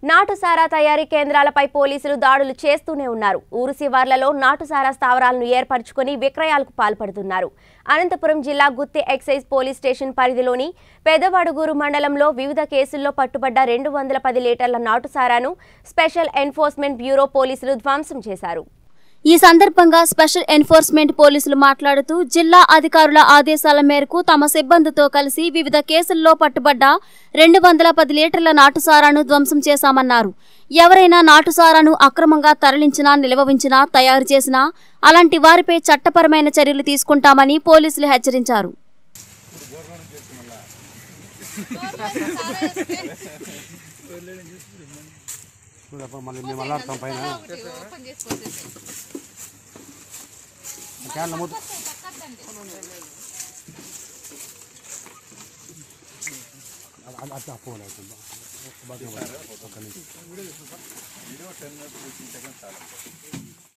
నాటుసారా తయారీ కేంద్రాలపై పోలీసులు దాడులు చేస్తూనే ఉన్నారు ఊరు శివార్లలో నాటుసారా స్థావరాలను ఏర్పరచుకొని విక్రయాలకు పాల్పడుతున్నారు అనంతపురం జిల్లా గుత్తి ఎక్సైజ్ పోలీస్ స్టేషన్ పరిధిలోని పెదవడుగూరు మండలంలో వివిధ కేసుల్లో పట్టుబడ్డ రెండు వందల పది లీటర్ల నాటుసారాను స్పెషల్ ఎన్ఫోర్స్మెంట్ బ్యూరో పోలీసులు ధ్వంసం చేశారు ఈ సందర్భంగా స్పెషల్ ఎన్ఫోర్స్మెంట్ పోలీసులు మాట్లాడుతూ జిల్లా అధికారుల ఆదేశాల మేరకు తమ సిబ్బందితో కలిసి వివిధ కేసుల్లో పట్టుబడ్డ రెండు వందల పది లీటర్ల నాటుసారాను ధ్వంసం చేశామన్నారు ఎవరైనా నాటుసారాను అక్రమంగా తరలించినా నిల్వ ఉంచినా తయారు చేసినా అలాంటి వారిపై చట్టపరమైన చర్యలు తీసుకుంటామని పోలీసులు హెచ్చరించారు చూడప్ప మళ్ళీ మేము అల్లాడతాం పైన క్యాన్ల మూత అది అట్లా పోలే ఒక్క నిమిషం